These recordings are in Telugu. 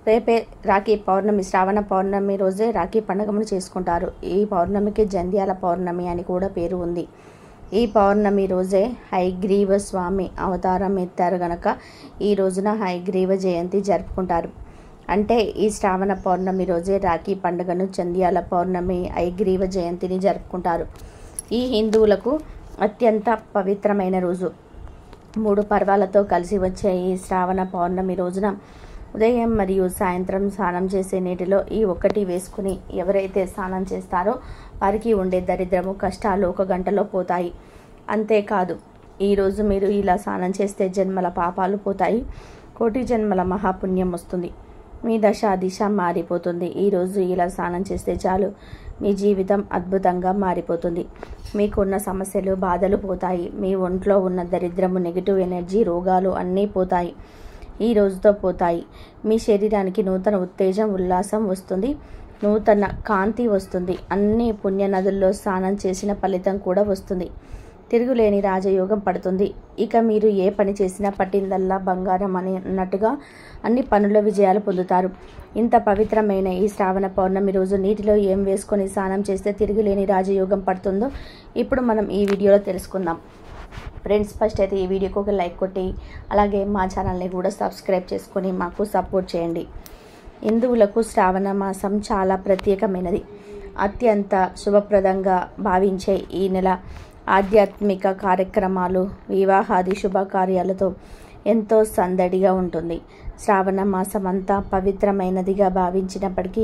రేపే రాఖీ పౌర్ణమి శ్రావణ పౌర్ణమి రోజే రాఖీ పండుగను చేసుకుంటారు ఈ పౌర్ణమికి జంధ్యాల పౌర్ణమి అని కూడా పేరు ఉంది ఈ పౌర్ణమి రోజే హైగ్రీవ స్వామి అవతారం ఎత్తారు గనక ఈ రోజున హైగ్రీవ జయంతి జరుపుకుంటారు అంటే ఈ శ్రావణ పౌర్ణమి రోజే రాఖీ పండుగను చంద్యాల పౌర్ణమి ఐగ్రీవ జయంతిని జరుపుకుంటారు ఈ హిందువులకు అత్యంత పవిత్రమైన రోజు మూడు పర్వాలతో కలిసి వచ్చే ఈ శ్రావణ పౌర్ణమి రోజున ఉదయం మరియు సాయంత్రం స్నానం చేసే నీటిలో ఈ ఒక్కటి వేసుకుని ఎవరైతే స్నానం చేస్తారో వారికి ఉండే దరిద్రము కష్టాలు ఒక గంటలో పోతాయి అంతేకాదు ఈరోజు మీరు ఇలా స్నానం చేస్తే జన్మల పాపాలు పోతాయి కోటి జన్మల మహాపుణ్యం వస్తుంది మీ దశ దిశ మారిపోతుంది ఈరోజు ఇలా స్నానం చేస్తే చాలు మీ జీవితం అద్భుతంగా మారిపోతుంది మీకున్న సమస్యలు బాధలు పోతాయి మీ ఒంట్లో ఉన్న దరిద్రము నెగిటివ్ ఎనర్జీ రోగాలు అన్నీ పోతాయి ఈ రోజుతో పోతాయి మీ శరీరానికి నూతన ఉత్తేజం ఉల్లాసం వస్తుంది నూతన కాంతి వస్తుంది అన్ని పుణ్యనదుల్లో స్నానం చేసిన ఫలితం కూడా వస్తుంది తిరుగులేని రాజయోగం పడుతుంది ఇక మీరు ఏ పని చేసినా పట్టిందల్లా బంగారం అని అన్నట్టుగా అన్ని పనుల విజయాలు పొందుతారు ఇంత పవిత్రమైన ఈ శ్రావణ పౌర్ణమి రోజు నీటిలో ఏం వేసుకొని స్నానం చేస్తే తిరుగులేని రాజయోగం పడుతుందో ఇప్పుడు మనం ఈ వీడియోలో తెలుసుకుందాం ఫ్రెండ్స్ ఫస్ట్ అయితే ఈ వీడియోకి ఒక లైక్ కొట్టి అలాగే మా ఛానల్ని కూడా సబ్స్క్రైబ్ చేసుకొని మాకు సపోర్ట్ చేయండి హిందువులకు శ్రావణ మాసం చాలా ప్రత్యేకమైనది అత్యంత శుభప్రదంగా భావించే ఈ నెల ఆధ్యాత్మిక కార్యక్రమాలు వివాహాది శుభకార్యాలతో ఎంతో సందడిగా ఉంటుంది శ్రావణ మాసం అంతా పవిత్రమైనదిగా భావించినప్పటికీ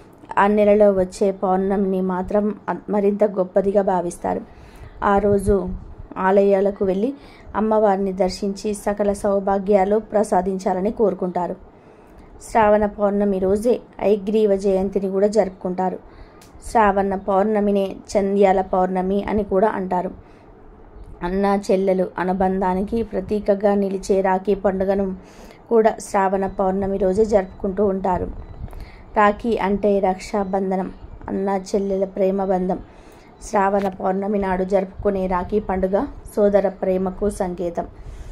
ఆ నెలలో వచ్చే పౌర్ణమిని మాత్రం మరింత గొప్పదిగా భావిస్తారు ఆ రోజు ఆలయాలకు వెళ్ళి అమ్మవారిని దర్శించి సకల సౌభాగ్యాలు ప్రసాదించాలని కోరుకుంటారు శ్రావణ పౌర్ణమి రోజే ఐగ్రీవ జయంతిని కూడా జరుపుకుంటారు శ్రావణ పౌర్ణమినే చంద్యాల పౌర్ణమి అని కూడా అంటారు అన్న చెల్లెలు అనుబంధానికి ప్రతీకగా నిలిచే రాఖీ పండుగను కూడా శ్రావణ పౌర్ణమి రోజే జరుపుకుంటూ ఉంటారు రాఖీ అంటే రక్షాబంధనం అన్న చెల్లెల ప్రేమ బంధం శ్రావణ పౌర్ణమి నాడు జరుపుకునే రాఖీ పండుగ సోదర ప్రేమకు సంకేతం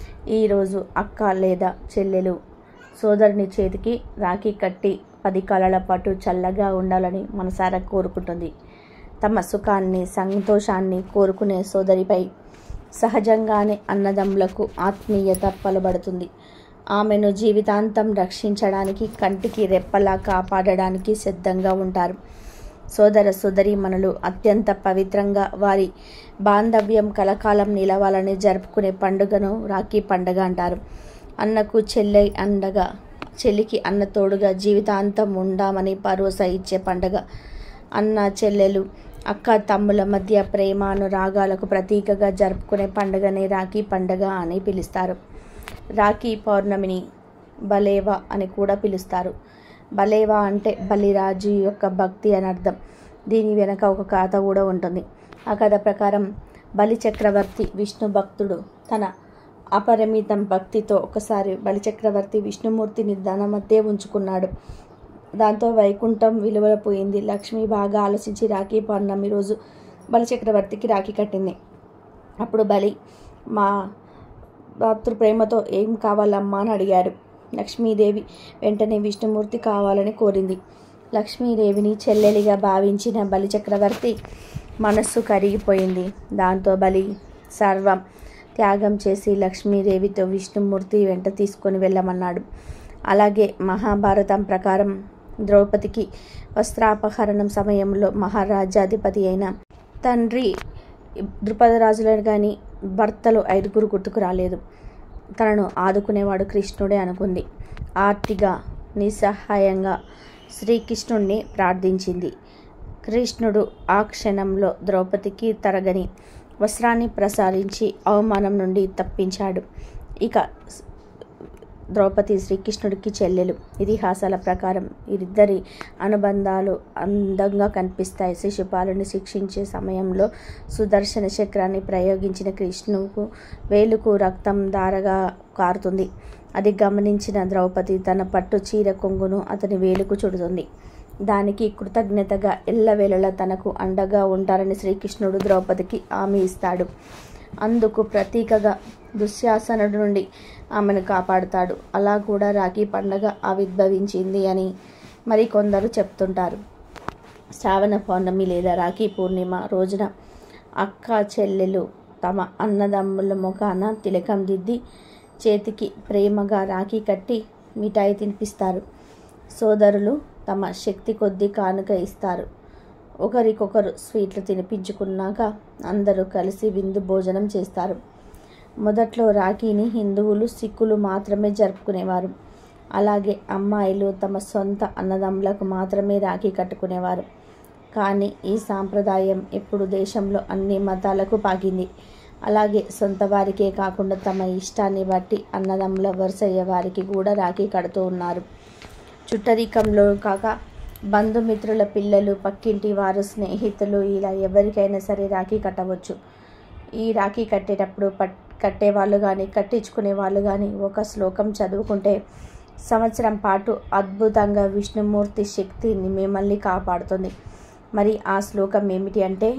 ఈరోజు అక్క లేదా చెల్లెలు సోదరుని చేతికి రాఖీ కట్టి పది కాలాల పాటు చల్లగా ఉండాలని మనసారా కోరుకుంటుంది తమ సుఖాన్ని సంతోషాన్ని కోరుకునే సోదరిపై సహజంగానే అన్నదమ్ములకు ఆత్మీయత పలుబడుతుంది ఆమెను జీవితాంతం రక్షించడానికి కంటికి రెప్పలా కాపాడడానికి సిద్ధంగా ఉంటారు సోదర సోదరీమణులు అత్యంత పవిత్రంగా వారి బాంధవ్యం కలకాలం నిలవాలని జరుపుకునే పండుగను రాఖీ పండుగ అంటారు అన్నకు చెల్లె అండగా చెల్లికి అన్న తోడుగా జీవితాంతం ఉండామని భరోసా ఇచ్చే పండుగ అన్న చెల్లెలు అక్క తమ్ముల మధ్య ప్రేమానురాగాలకు ప్రతీకగా జరుపుకునే పండుగనే రాఖీ పండుగ అని పిలుస్తారు రాఖీ పౌర్ణమిని బలేవా అని కూడా పిలుస్తారు బలేవా అంటే బలిరాజు యొక్క భక్తి అని అర్థం దీని వెనక ఒక కథ కూడా ఉంటుంది ఆ కథ ప్రకారం బలి చక్రవర్తి విష్ణు భక్తుడు తన అపరిమితం భక్తితో ఒకసారి బలిచక్రవర్తి విష్ణుమూర్తిని ధన మధ్య ఉంచుకున్నాడు దాంతో వైకుంఠం విలువపోయింది లక్ష్మి బాగా ఆలోచించి రాఖీ పౌర్ణమి రోజు బలిచక్రవర్తికి రాఖీ కట్టింది అప్పుడు బలి మా భక్తుడు ప్రేమతో ఏం కావాలమ్మా అని అడిగాడు లక్ష్మీదేవి వెంటనే విష్ణుమూర్తి కావాలని కోరింది లక్ష్మీదేవిని చెల్లెలిగా భావించిన బలిచక్రవర్తి మనస్సు కరిగిపోయింది దాంతో బలి సర్వం త్యాగం చేసి లక్ష్మీదేవితో విష్ణుమూర్తి వెంట తీసుకొని వెళ్ళమన్నాడు అలాగే మహాభారతం ప్రకారం ద్రౌపదికి వస్త్రాపహరణం సమయంలో మహారాజాధిపతి అయిన తండ్రి ద్రుపదరాజులను కానీ భర్తలు ఐదుగురు గుర్తుకు రాలేదు తనను ఆదుకునేవాడు కృష్ణుడే అనుకుంది ఆర్తిగా నిస్సహాయంగా శ్రీకృష్ణుణ్ణి ప్రార్థించింది కృష్ణుడు ఆ క్షణంలో ద్రౌపదికి తరగని వస్త్రాన్ని ప్రసాదించి అవమానం నుండి తప్పించాడు ఇక ద్రౌపది శ్రీకృష్ణుడికి చెల్లెలు ఇతిహాసాల ప్రకారం వీరిద్దరి అనుబంధాలు అందంగా కనిపిస్తాయి శిశుపాలుని శిక్షించే సమయంలో సుదర్శన చక్రాన్ని ప్రయోగించిన కృష్ణుకు వేలుకు రక్తం దారగా కారుతుంది అది గమనించిన ద్రౌపది తన పట్టు చీర కొంగును అతని వేలుకు చుడుతుంది దానికి కృతజ్ఞతగా ఎల్లవేళలా తనకు అండగా ఉంటారని శ్రీకృష్ణుడు ద్రౌపదికి హామీ ఇస్తాడు అందుకు ప్రతీకగా దుశ్శాసనుడి నుండి ఆమెను కాపాడుతాడు అలా కూడా రాఖీ పండగ ఆవిర్భవించింది అని మరి కొందరు చెప్తుంటారు శ్రావణ పౌర్ణమి లేదా రాఖీ పూర్ణిమ రోజున అక్క చెల్లెలు తమ అన్నదమ్ముల ముఖాన తిలకం దిద్ది చేతికి ప్రేమగా రాఖీ కట్టి మిఠాయి తినిపిస్తారు సోదరులు తమ శక్తి కొద్దీ కానుక ఇస్తారు ఒకరికొకరు స్వీట్లు తినిపించుకున్నాక అందరూ కలిసి విందు భోజనం చేస్తారు మొదట్లో రాఖీని హిందువులు సిక్కులు మాత్రమే జరుపుకునేవారు అలాగే అమ్మాయిలు తమ సొంత అన్నదమ్ములకు మాత్రమే రాఖీ కట్టుకునేవారు కానీ ఈ సాంప్రదాయం ఇప్పుడు దేశంలో అన్ని మతాలకు పాకింది అలాగే సొంత వారికే కాకుండా తమ ఇష్టాన్ని బట్టి అన్నదమ్ముల వరుసయ్య వారికి కూడా రాఖీ కడుతూ ఉన్నారు చుట్టరికంలో కాక బంధుమిత్రుల పిల్లలు పక్కింటి వారు స్నేహితులు ఇలా ఎవరికైనా సరే రాఖీ కట్టవచ్చు ఈ రాఖీ కట్టేటప్పుడు పట్ కట్టేవాళ్ళు కానీ కట్టించుకునే వాళ్ళు కానీ ఒక శ్లోకం చదువుకుంటే సంవత్సరం పాటు అద్భుతంగా విష్ణుమూర్తి శక్తిని మిమ్మల్ని కాపాడుతుంది మరి ఆ శ్లోకం ఏమిటి అంటే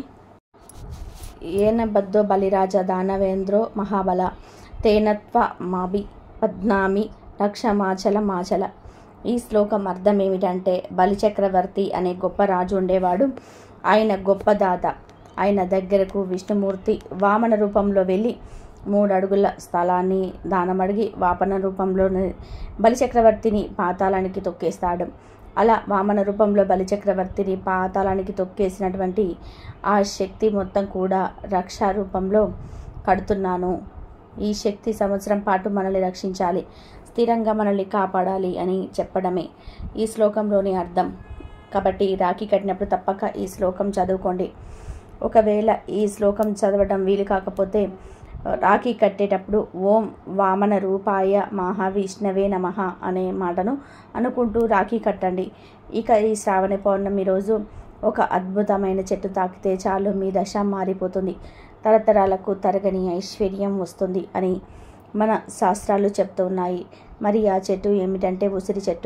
ఏన బద్ధో బలిరాజ దానవేంద్రో మహాబల తేనత్వ మాబి పద్నామి రక్షమాచల మాచల ఈ శ్లోకం అర్థం ఏమిటంటే బలిచక్రవర్తి అనే గొప్ప రాజు ఉండేవాడు ఆయన గొప్ప దాత ఆయన దగ్గరకు విష్ణుమూర్తి వామన రూపంలో వెళ్ళి మూడు అడుగుల స్థలాన్ని దానమడిగి వాపన రూపంలో బలిచక్రవర్తిని పాతాళానికి తొక్కేస్తాడు అలా వామన రూపంలో బలిచక్రవర్తిని పాతాళానికి తొక్కేసినటువంటి ఆ శక్తి మొత్తం కూడా రక్షా రూపంలో కడుతున్నాను ఈ శక్తి సంవత్సరం పాటు మనల్ని రక్షించాలి స్థిరంగా మనల్ని కాపాడాలి అని చెప్పడమే ఈ శ్లోకంలోని అర్థం కాబట్టి రాఖీ కట్టినప్పుడు తప్పక ఈ శ్లోకం చదువుకోండి ఒకవేళ ఈ శ్లోకం చదవడం వీలు కాకపోతే రాఖీ కట్టేటప్పుడు ఓం వామన రూపాయ మహావిష్ణవే నమ అనే మాటను అనుకుంటూ రాఖీ కట్టండి ఇక ఈ శ్రావణ పౌర్ణమి రోజు ఒక అద్భుతమైన చెట్టు తాకితే చాలు మీ దశ మారిపోతుంది తరతరాలకు తరగని ఐశ్వర్యం వస్తుంది అని మన శాస్త్రాలు చెప్తూ ఉన్నాయి మరి ఆ చెట్టు ఏమిటంటే ఉసిరి చెట్టు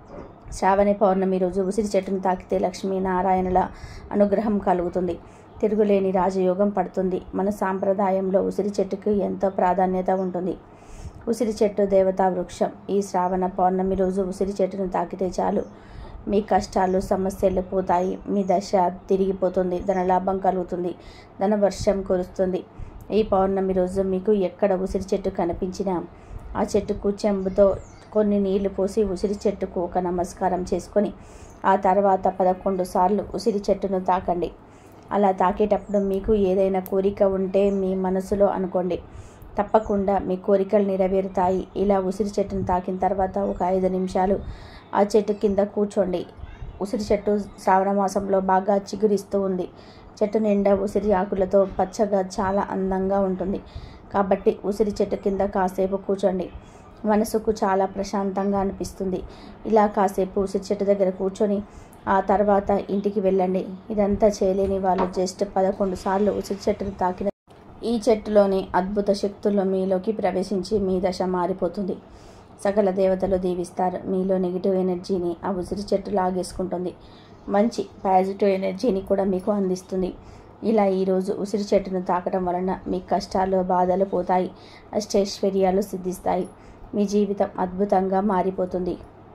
శ్రావణ పౌర్ణమి రోజు ఉసిరి చెట్టును తాకితే లక్ష్మీనారాయణుల అనుగ్రహం కలుగుతుంది తిరుగులేని రాజయోగం పడుతుంది మన సాంప్రదాయంలో ఉసిరి చెట్టుకు ఎంతో ప్రాధాన్యత ఉంటుంది ఉసిరి చెట్టు దేవతా వృక్షం ఈ శ్రావణ పౌర్ణమి రోజు ఉసిరి చెట్టును తాకితే చాలు మీ కష్టాలు సమస్యలు పోతాయి మీ దశ తిరిగిపోతుంది ధనలాభం కలుగుతుంది ధనవర్షం కురుస్తుంది ఈ పౌర్ణమి రోజు మీకు ఎక్కడ ఉసిరి చెట్టు కనిపించినా ఆ చెట్టుకు చెంబుతో కొన్ని నీళ్లు పోసి ఉసిరి చెట్టుకు ఒక నమస్కారం చేసుకొని ఆ తర్వాత పదకొండు సార్లు ఉసిరి చెట్టును తాకండి అలా తాకేటప్పుడు మీకు ఏదైనా కోరిక ఉంటే మీ మనసులో అనుకోండి తప్పకుండా మీ కోరికలు నెరవేరుతాయి ఇలా ఉసిరి చెట్టును తాకిన తర్వాత ఒక ఐదు నిమిషాలు ఆ చెట్టు కింద కూర్చోండి ఉసిరి చెట్టు శ్రావణ మాసంలో బాగా చిగురిస్తూ ఉంది చెట్టు నిండా ఉసిరి ఆకులతో పచ్చగా చాలా అందంగా ఉంటుంది కాబట్టి ఉసిరి చెట్టు కింద కాసేపు కూర్చోండి మనసుకు చాలా ప్రశాంతంగా అనిపిస్తుంది ఇలా కాసేపు ఉసిరి చెట్టు దగ్గర కూర్చొని ఆ తర్వాత ఇంటికి వెళ్ళండి ఇదంతా చేయలేని వాళ్ళు జస్ట్ పదకొండు సార్లు ఉసిరి చెట్టును తాకిన ఈ చెట్టులోని అద్భుత శక్తులు మీలోకి ప్రవేశించి మీ దశ మారిపోతుంది సకల దేవతలు దీవిస్తారు మీలో నెగిటివ్ ఎనర్జీని ఆ ఉసిరి చెట్టు లాగేసుకుంటుంది మంచి పాజిటివ్ ఎనర్జీని కూడా మీకు అందిస్తుంది ఇలా ఈరోజు ఉసిరి చెట్టును తాకడం వలన మీ కష్టాలు బాధలు పోతాయి అష్టైశ్వర్యాలు సిద్ధిస్తాయి మీ జీవితం అద్భుతంగా మారిపోతుంది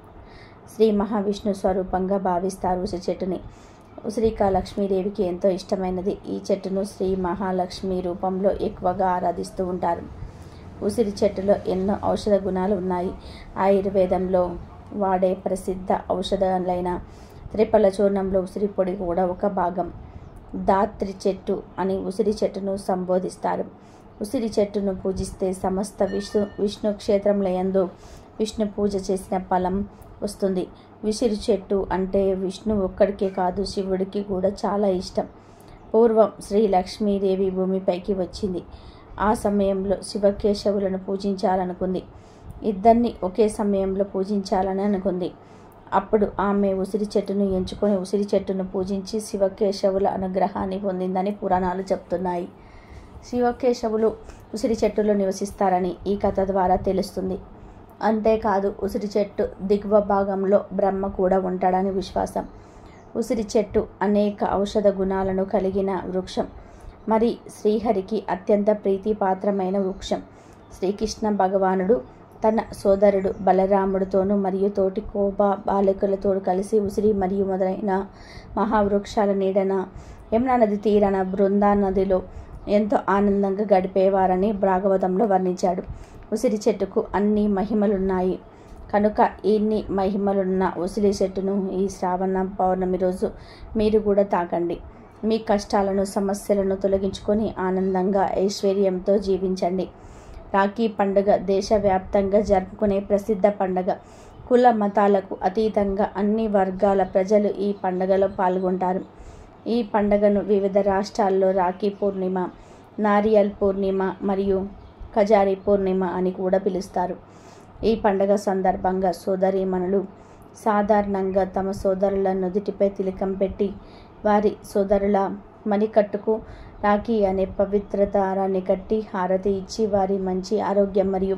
శ్రీ మహావిష్ణు స్వరూపంగా భావిస్తారు ఉసిరి చెట్టుని ఉసిరిక లక్ష్మీదేవికి ఎంతో ఇష్టమైనది ఈ చెట్టును శ్రీ మహాలక్ష్మి రూపంలో ఎక్కువగా ఆరాధిస్తూ ఉంటారు ఉసిరి చెట్టులో ఎన్నో ఔషధ గుణాలు ఉన్నాయి ఆయుర్వేదంలో వాడే ప్రసిద్ధ ఔషధాలైన త్రిపల చూర్ణంలో ఉసిరి పొడి కూడా ఒక భాగం దాత్రి చెట్టు అని ఉసిరి చెట్టును సంబోధిస్తారు ఉసిరి చెట్టును పూజిస్తే సమస్త విష్ణు విష్ణు క్షేత్రంలో యందు విష్ణు పూజ చేసిన ఫలం వస్తుంది విసిరి చెట్టు అంటే విష్ణు ఒక్కడికే కాదు శివుడికి కూడా చాలా ఇష్టం పూర్వం శ్రీ లక్ష్మీదేవి భూమిపైకి వచ్చింది ఆ సమయంలో శివకేశవులను పూజించాలనుకుంది ఇద్దరిని ఒకే సమయంలో పూజించాలని అనుకుంది అప్పుడు ఆమె ఉసిరి చెట్టును ఎంచుకొని ఉసిరి చెట్టును పూజించి శివకేశవుల అనుగ్రహాన్ని పొందిందని పురాణాలు చెప్తున్నాయి శివకేశవులు ఉసిరి చెట్టులో నివసిస్తారని ఈ కథ ద్వారా తెలుస్తుంది అంతేకాదు ఉసిరి చెట్టు దిగువ భాగంలో బ్రహ్మ కూడా ఉంటాడని విశ్వాసం ఉసిరి చెట్టు అనేక ఔషధ గుణాలను కలిగిన వృక్షం మరి శ్రీహరికి అత్యంత ప్రీతిపాత్రమైన వృక్షం శ్రీకృష్ణ భగవానుడు తన సోదరుడు బలరాముడితోనూ మరియు తోటి కోప బాలికలతో కలిసి ఉసిరి మరియు మొదలైన మహావృక్షాల నీడన యమునా నది తీరాన బృందా నదిలో ఎంతో ఆనందంగా గడిపేవారని భాగవతంలో వర్ణించాడు ఉసిరి చెట్టుకు అన్ని మహిమలున్నాయి కనుక ఇన్ని మహిమలున్న ఉసిరి చెట్టును ఈ శ్రావణ పౌర్ణమి రోజు మీరు కూడా తాకండి మీ కష్టాలను సమస్యలను తొలగించుకొని ఆనందంగా ఐశ్వర్యంతో జీవించండి రాఖీ పండుగ దేశవ్యాప్తంగా జరుపుకునే ప్రసిద్ధ పండుగ కుల మతాలకు అతీతంగా అన్ని వర్గాల ప్రజలు ఈ పండుగలో పాల్గొంటారు ఈ పండుగను వివిధ రాష్ట్రాల్లో రాఖీ పూర్ణిమ నారియల్ పూర్ణిమ మరియు ఖజారీ పూర్ణిమ అని కూడా పిలుస్తారు ఈ పండుగ సందర్భంగా సోదరీమణులు సాధారణంగా తమ సోదరుల నుదుటిపై తిలకం పెట్టి వారి సోదరుల మణికట్టుకు రాఖీ అనే పవిత్ర దారాన్ని కట్టి హారతి ఇచ్చి వారి మంచి ఆరోగ్యం మరియు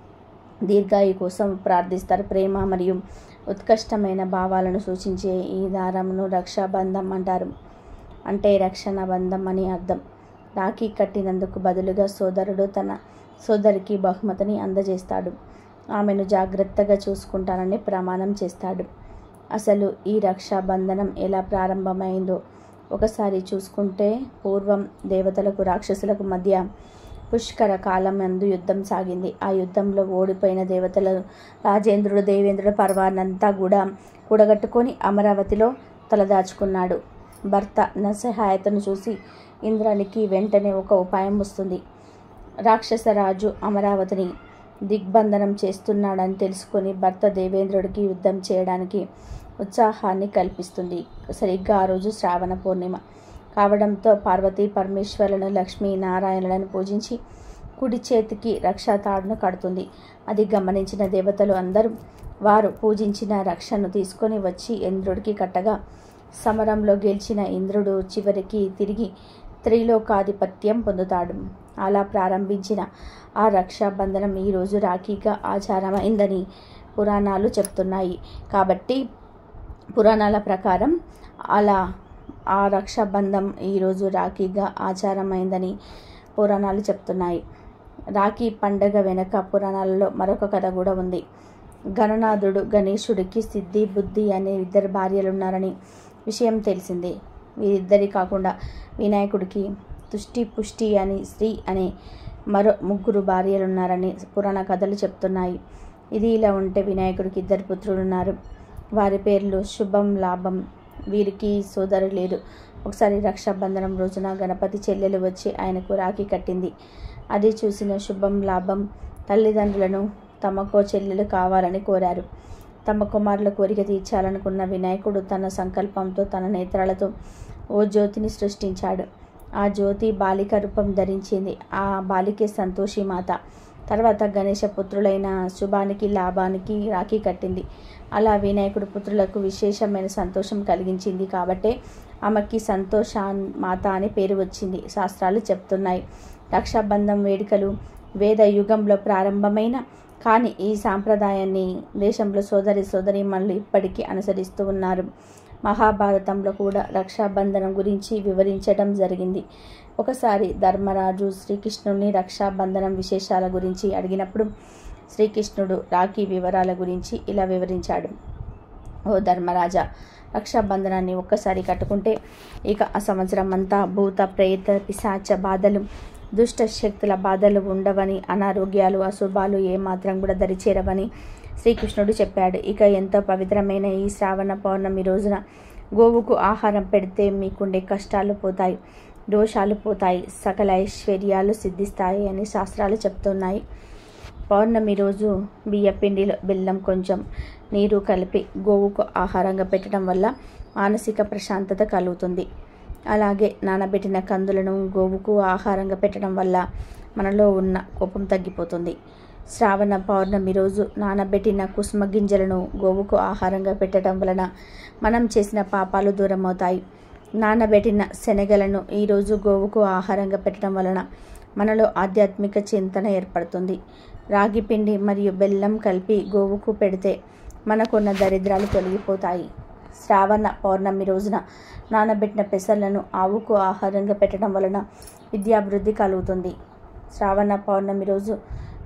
దీర్ఘాయు కోసం ప్రార్థిస్తారు ప్రేమ మరియు ఉత్కృష్టమైన భావాలను సూచించే ఈ దారమును రక్షాబంధం అంటారు అంటే రక్షణ బంధం అని అర్థం రాఖీ కట్టినందుకు బదులుగా సోదరుడు తన సోదరికి బహుమతిని అందజేస్తాడు ఆమెను జాగ్రత్తగా చూసుకుంటానని ప్రమాణం చేస్తాడు అసలు ఈ రక్షాబంధనం ఎలా ప్రారంభమైందో ఒకసారి చూసుకుంటే పూర్వం దేవతలకు రాక్షసులకు మధ్య పుష్కర కాలం యందు యుద్ధం సాగింది ఆ యుద్ధంలో ఓడిపోయిన దేవతలు రాజేంద్రుడు దేవేంద్రుడు పర్వానంతా కూడా కూడగట్టుకొని అమరావతిలో తలదాచుకున్నాడు భర్త నసహాయతను చూసి ఇంద్రానికి వెంటనే ఒక ఉపాయం వస్తుంది రాక్షసరాజు అమరావతిని దిగ్బంధనం చేస్తున్నాడని తెలుసుకొని భర్త దేవేంద్రుడికి యుద్ధం చేయడానికి ఉత్సాహాన్ని కల్పిస్తుంది సరిగ్గా ఆ రోజు శ్రావణ పూర్ణిమ కావడంతో పార్వతీ పరమేశ్వరులను లక్ష్మీ నారాయణులను పూజించి కుడి చేతికి రక్షా తాడును కడుతుంది అది గమనించిన దేవతలు అందరూ వారు పూజించిన రక్షను తీసుకొని వచ్చి ఇంద్రుడికి కట్టగా సమరంలో గెలిచిన ఇంద్రుడు చివరికి తిరిగి త్రిలోకాధిపత్యం పొందుతాడు అలా ప్రారంభించిన ఆ రక్షాబంధనం ఈరోజు రాఖీగా ఆచారమైందని పురాణాలు చెప్తున్నాయి కాబట్టి పురాణాల ప్రకారం అలా ఆ రక్షాబంధం ఈరోజు రాఖీగా ఆచారమైందని పురాణాలు చెప్తున్నాయి రాఖీ పండగ వెనక పురాణాలలో మరొక కథ కూడా ఉంది గణనాథుడు గణేశుడికి సిద్ధి బుద్ధి అనే ఇద్దరు భార్యలు ఉన్నారని విషయం తెలిసిందే వీరిద్దరి కాకుండా వినాయకుడికి తుష్టి పుష్టి అని శ్రీ అనే మరో ముగ్గురు భార్యలు ఉన్నారని పురాణ కథలు చెప్తున్నాయి ఇది ఇలా ఉంటే వినాయకుడికి ఇద్దరు పుత్రులు ఉన్నారు వారి పేర్లు శుభం లాభం వీరికి సోదరు లేరు ఒకసారి రక్షాబంధనం రోజున గణపతి చెల్లెలు వచ్చి ఆయనకు రాఖీ కట్టింది అది చూసిన శుభం లాభం తల్లిదండ్రులను తమకో చెల్లెలు కావాలని కోరారు తమ కుమారుల కోరిక తీర్చాలనుకున్న వినాయకుడు తన సంకల్పంతో తన నేత్రాలతో ఓ జ్యోతిని సృష్టించాడు ఆ జ్యోతి బాలిక రూపం ధరించింది ఆ బాలికే సంతోషి మాత తర్వాత గణేష పుత్రులైన శుభానికి లాభానికి రాఖీ కట్టింది అలా వినాయకుడు పుత్రులకు విశేషమైన సంతోషం కలిగించింది కాబట్టే ఆమెకి సంతోష మాత అని పేరు వచ్చింది శాస్త్రాలు చెప్తున్నాయి రక్షాబంధం వేడుకలు వేద యుగంలో ప్రారంభమైన కానీ ఈ సాంప్రదాయాన్ని దేశంలో సోదరి సోదరీమణులు ఇప్పటికీ అనుసరిస్తూ ఉన్నారు మహాభారతంలో కూడా రక్షాబంధనం గురించి వివరించడం జరిగింది ఒకసారి ధర్మరాజు శ్రీకృష్ణుని రక్షాబంధనం విశేషాల గురించి అడిగినప్పుడు శ్రీకృష్ణుడు రాఖీ వివరాల గురించి ఇలా వివరించాడు ఓ ధర్మరాజా రక్షాబంధనాన్ని ఒక్కసారి కట్టుకుంటే ఇక ఆ సంవత్సరం అంతా భూత ప్రేత పిశాచ బాధలు దుష్ట శక్తుల బాధలు ఉండవని అనారోగ్యాలు అశుభాలు ఏమాత్రం కూడా దరిచేరవని శ్రీకృష్ణుడు చెప్పాడు ఇక ఎంతో పవిత్రమైన ఈ శ్రావణ పౌర్ణమి రోజున గోవుకు ఆహారం పెడితే మీకుండే కష్టాలు పోతాయి దోషాలు పోతాయి సకల ఐశ్వర్యాలు సిద్ధిస్తాయి అని శాస్త్రాలు చెప్తున్నాయి పౌర్ణమి రోజు బియ్యపిండిలో బెల్లం కొంచెం నీరు కలిపి గోవుకు ఆహారంగా పెట్టడం వల్ల మానసిక ప్రశాంతత కలుగుతుంది అలాగే నానబెట్టిన కందులను గోవుకు ఆహారంగా పెట్టడం వల్ల మనలో ఉన్న కోపం తగ్గిపోతుంది శ్రావణ పౌర్ణమి రోజు నానబెట్టిన కుసుమ గింజలను గోవుకు ఆహారంగా పెట్టడం వలన మనం చేసిన పాపాలు దూరం అవుతాయి నానబెట్టిన శనగలను ఈరోజు గోవుకు ఆహారంగా పెట్టడం వలన మనలో ఆధ్యాత్మిక చింతన ఏర్పడుతుంది రాగి పిండి మరియు బెల్లం కలిపి గోవుకు పెడితే మనకున్న దరిద్రాలు తొలగిపోతాయి శ్రావణ పౌర్ణమి రోజున నానబెట్టిన పెసర్లను ఆవుకు ఆహారంగా పెట్టడం వలన విద్యాభివృద్ధి కలుగుతుంది శ్రావణ పౌర్ణమి రోజు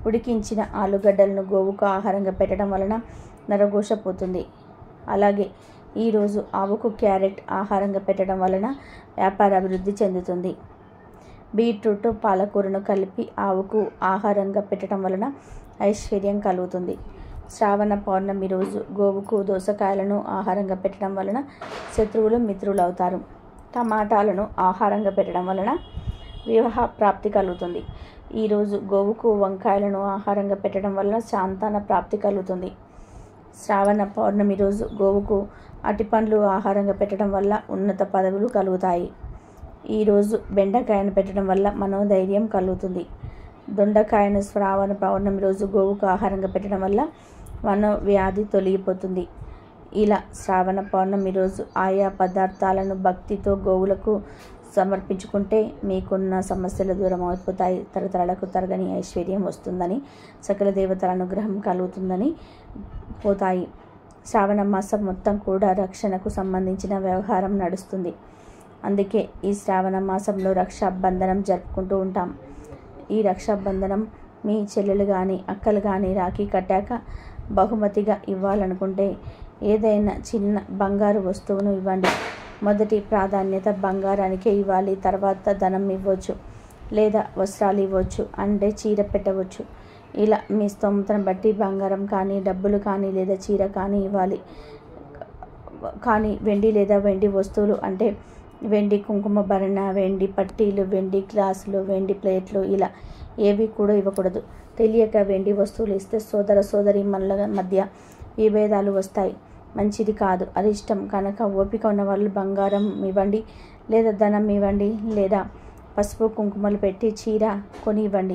ఉడికించిన ఆలుగడ్డలను గోవుకు ఆహారంగా పెట్టడం వలన నరఘోష పోతుంది అలాగే ఈరోజు ఆవుకు క్యారెట్ ఆహారంగా పెట్టడం వలన వ్యాపార అభివృద్ధి చెందుతుంది బీట్రూట్ పాలకూరను కలిపి ఆవుకు ఆహారంగా పెట్టడం వలన ఐశ్వర్యం కలుగుతుంది శ్రావణ పౌర్ణమి రోజు గోవుకు దోసకాయలను ఆహారంగా పెట్టడం వలన శత్రువులు మిత్రులు అవుతారు టమాటాలను ఆహారంగా పెట్టడం వలన వివాహ ప్రాప్తి కలుగుతుంది ఈరోజు గోవుకు వంకాయలను ఆహారంగా పెట్టడం వలన శాంతాన ప్రాప్తి కలుగుతుంది శ్రావణ పౌర్ణమి రోజు గోవుకు అటిపండ్లు ఆహారంగా పెట్టడం వల్ల ఉన్నత పదవులు కలుగుతాయి ఈరోజు బెండకాయను పెట్టడం వల్ల మనోధైర్యం కలుగుతుంది దొండకాయను శ్రావణ పౌర్ణమి రోజు గోవుకు ఆహారంగా పెట్టడం వల్ల మనోవ్యాధి తొలగిపోతుంది ఇలా శ్రావణ పౌర్ణమి రోజు ఆయా పదార్థాలను భక్తితో గోవులకు సమర్పించుకుంటే మీకున్న సమస్యలు దూరం అయిపోతాయి తరతరాలకు తరగని ఐశ్వర్యం వస్తుందని సకల దేవతల అనుగ్రహం కలుగుతుందని పోతాయి శ్రావణ మాసం మొత్తం కూడా రక్షణకు సంబంధించిన వ్యవహారం నడుస్తుంది అందుకే ఈ శ్రావణ మాసంలో రక్షాబంధనం జరుపుకుంటూ ఉంటాం ఈ రక్షాబంధనం మీ చెల్లెలు కానీ అక్కలు కానీ రాఖీ కట్టాక బహుమతిగా ఇవ్వాలనుకుంటే ఏదైనా చిన్న బంగారు వస్తువును ఇవ్వండి మొదటి ప్రాధాన్యత బంగారానికే ఇవ్వాలి తర్వాత ధనం ఇవ్వచ్చు లేదా వస్త్రాలు ఇవ్వచ్చు అంటే చీర పెట్టవచ్చు ఇలా మీ స్తోమతను బట్టి బంగారం కానీ డబ్బులు కానీ లేదా చీర కానీ ఇవ్వాలి కానీ వెండి లేదా వెండి వస్తువులు అంటే వెండి కుంకుమ భరణ వెండి పట్టీలు వెండి గ్లాసులు వెండి ప్లేట్లు ఇలా ఏవి కూడా ఇవ్వకూడదు తెలియక వెండి వస్తువులు ఇస్తే సోదర సోదరి మనల మధ్య విభేదాలు వస్తాయి మంచిది కాదు అది ఇష్టం కనుక ఓపిక ఉన్న వాళ్ళు బంగారం ఇవ్వండి లేదా ధనం ఇవ్వండి లేదా పసుపు కుంకుమలు పెట్టి చీర కొని ఇవ్వండి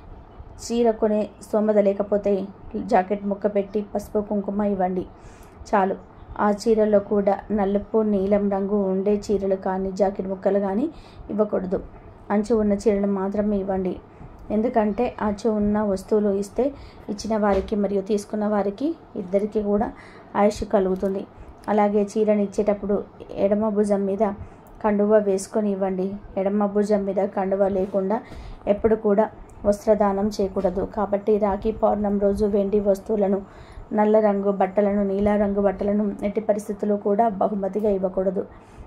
చీర కొనే స్తోమత లేకపోతే జాకెట్ ముక్క పెట్టి పసుపు కుంకుమ ఇవ్వండి చాలు ఆ చీరలో కూడా నలుపు నీలం రంగు ఉండే చీరలు కానీ జాకెట్ ముక్కలు కానీ ఇవ్వకూడదు అంచు ఉన్న చీరలు మాత్రమే ఇవ్వండి ఎందుకంటే అంచు ఉన్న వస్తువులు ఇస్తే ఇచ్చిన వారికి మరియు తీసుకున్న వారికి ఇద్దరికి కూడా ఆయుష్ కలుగుతుంది అలాగే చీరని ఇచ్చేటప్పుడు ఎడమ భుజం మీద కండువ వేసుకొని ఇవ్వండి ఎడమ భుజం మీద కండువ లేకుండా ఎప్పుడు కూడా వస్త్రదానం చేయకూడదు కాబట్టి రాఖీ పౌర్ణం రోజు వెండి వస్తువులను నల్ల రంగు బట్టలను నీల రంగు బట్టలను ఎట్టి పరిస్థితుల్లో కూడా బహుమతిగా ఇవ్వకూడదు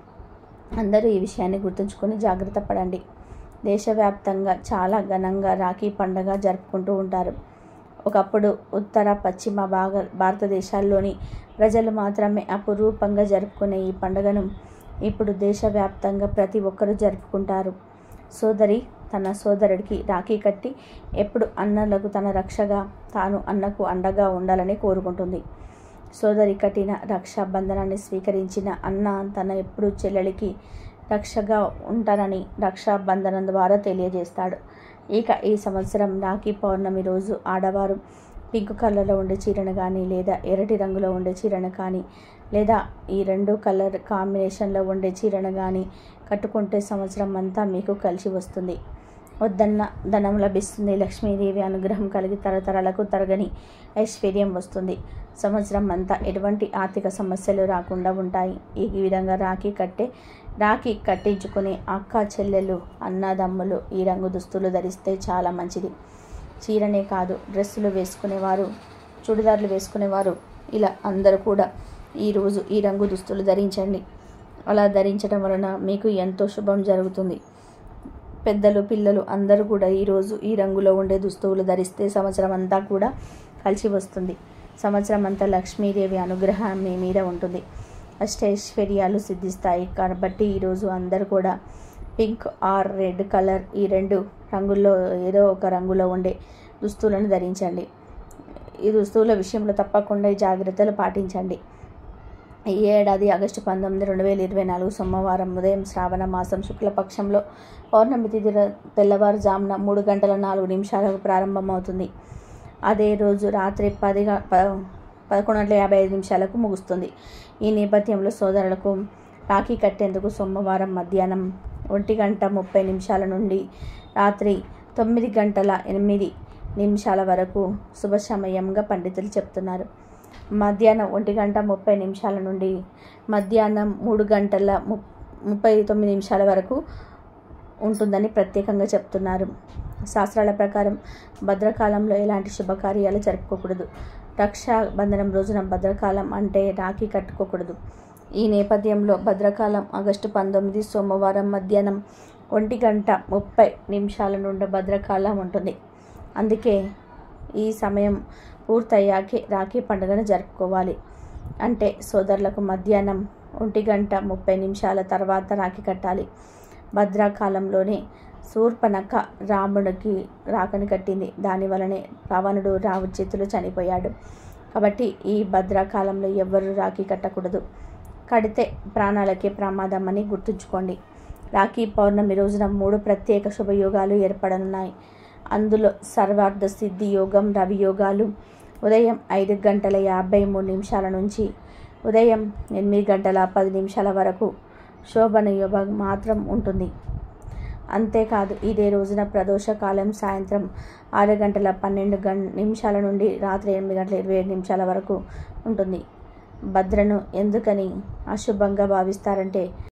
అందరూ ఈ విషయాన్ని గుర్తుంచుకొని జాగ్రత్త పడండి దేశవ్యాప్తంగా చాలా ఘనంగా రాఖీ పండుగ జరుపుకుంటూ ఉంటారు ఒకప్పుడు ఉత్తర పశ్చిమ భాగ భారతదేశాల్లోని ప్రజలు మాత్రమే అపురూపంగా జరుపుకునే ఈ పండుగను ఇప్పుడు దేశవ్యాప్తంగా ప్రతి ఒక్కరూ జరుపుకుంటారు సోదరి తన సోదరుడికి రాఖీ కట్టి ఎప్పుడు అన్నలకు తన రక్షగా తాను అన్నకు అండగా ఉండాలని కోరుకుంటుంది సోదరి కట్టిన రక్షాబంధనాన్ని స్వీకరించిన అన్న తన ఎప్పుడు చెల్లెలికి రక్షగా ఉంటానని రక్షాబంధనం ద్వారా తెలియజేస్తాడు ఇక ఈ సంవత్సరం రాఖీ పౌర్ణమి రోజు ఆడవారు పింక్ కలర్లో ఉండే చీరను కానీ లేదా ఎర్రటి రంగులో ఉండే చీరను కానీ లేదా ఈ రెండు కలర్ కాంబినేషన్లో ఉండే చీరను కానీ కట్టుకుంటే సంవత్సరం అంతా మీకు కలిసి వస్తుంది వద్దన్న ధనం లభిస్తుంది లక్ష్మీదేవి అనుగ్రహం కలిగి తరతరాలకు తరగని ఐశ్వర్యం వస్తుంది సంవత్సరం అంతా ఎటువంటి ఆర్థిక సమస్యలు రాకుండా ఉంటాయి ఈ విధంగా రాఖీ కట్టే రాఖీ కట్టించుకునే అక్క చెల్లెలు అన్నదమ్ములు ఈ రంగు దుస్తులు ధరిస్తే చాలా మంచిది చీరనే కాదు డ్రెస్సులు వేసుకునేవారు చుడిదార్లు వేసుకునేవారు ఇలా అందరూ కూడా ఈరోజు ఈ రంగు దుస్తులు ధరించండి అలా ధరించడం వలన మీకు ఎంతో శుభం జరుగుతుంది పెద్దలు పిల్లలు అందరూ కూడా ఈరోజు ఈ రంగులో ఉండే దుస్తువులు ధరిస్తే సంవత్సరం అంతా కూడా కలిసి వస్తుంది సంవత్సరం అంతా లక్ష్మీదేవి అనుగ్రహం మీ మీద ఉంటుంది అష్టైశ్వర్యాలు సిద్ధిస్తాయి కాబట్టి ఈరోజు అందరూ కూడా పింక్ ఆర్ రెడ్ కలర్ ఈ రెండు రంగుల్లో ఏదో ఒక రంగులో ఉండే దుస్తులను ధరించండి ఈ దుస్తువుల విషయంలో తప్పకుండా ఈ జాగ్రత్తలు పాటించండి ఈ ఏడాది ఆగస్టు పంతొమ్మిది రెండు వేల ఇరవై నాలుగు సోమవారం ఉదయం శ్రావణ మాసం శుక్లపక్షంలో పౌర్ణమి తిథి ర- తెల్లవారుజామున మూడు గంటల నాలుగు నిమిషాలకు ప్రారంభమవుతుంది అదే రోజు రాత్రి పది గ- ప పదకొండు గంటల యాభై ఐదు నిమిషాలకు ముగుస్తుంది ఈ నేపథ్యంలో సోదరులకు రాఖీ కట్టేందుకు సోమవారం మధ్యాహ్నం ఒంటి గంట ముప్పై నిమిషాల నుండి రాత్రి తొమ్మిది గంటల ఎనిమిది నిమిషాల వరకు శుభ సమయంగా పండితులు చెప్తున్నారు మధ్యాహ్నం ఒంటి గంట ముప్పై నిమిషాల నుండి మధ్యాహ్నం మూడు గంటల ము ముప్పై తొమ్మిది నిమిషాల వరకు ఉంటుందని ప్రత్యేకంగా చెప్తున్నారు శాస్త్రాల ప్రకారం భద్రకాలంలో ఎలాంటి శుభకార్యాలు జరుపుకోకూడదు రక్షాబంధనం రోజున భద్రకాలం అంటే రాఖీ కట్టుకోకూడదు ఈ నేపథ్యంలో భద్రకాలం ఆగస్టు పంతొమ్మిది సోమవారం మధ్యాహ్నం ఒంటి గంట ముప్పై నిమిషాల నుండి భద్రకాలం ఉంటుంది అందుకే ఈ సమయం పూర్తయ్యాకే రాఖీ పండుగను జరుపుకోవాలి అంటే సోదరులకు మధ్యాహ్నం ఒంటి గంట ముప్పై నిమిషాల తర్వాత రాఖీ కట్టాలి భద్రాకాలంలోనే శూర్పణఖ రాముడికి రాకని కట్టింది దానివలనే రావణుడు రావు చేతులు చనిపోయాడు కాబట్టి ఈ భద్రాకాలంలో ఎవ్వరూ రాఖీ కట్టకూడదు కడితే ప్రాణాలకే ప్రమాదం అని గుర్తుంచుకోండి రాఖీ పౌర్ణమి రోజున మూడు ప్రత్యేక శుభయోగాలు ఏర్పడనున్నాయి అందులో సర్వార్థ సిద్ధి యోగం రవి యోగాలు ఉదయం ఐదు గంటల యాభై మూడు నిమిషాల నుంచి ఉదయం ఎనిమిది గంటల పది నిమిషాల వరకు శోభన యోగం మాత్రం ఉంటుంది అంతేకాదు ఇదే రోజున ప్రదోషకాలం సాయంత్రం ఆరు గంటల పన్నెండు గం నిమిషాల నుండి రాత్రి ఎనిమిది గంటల ఇరవై ఏడు నిమిషాల వరకు ఉంటుంది భద్రను ఎందుకని అశుభంగా భావిస్తారంటే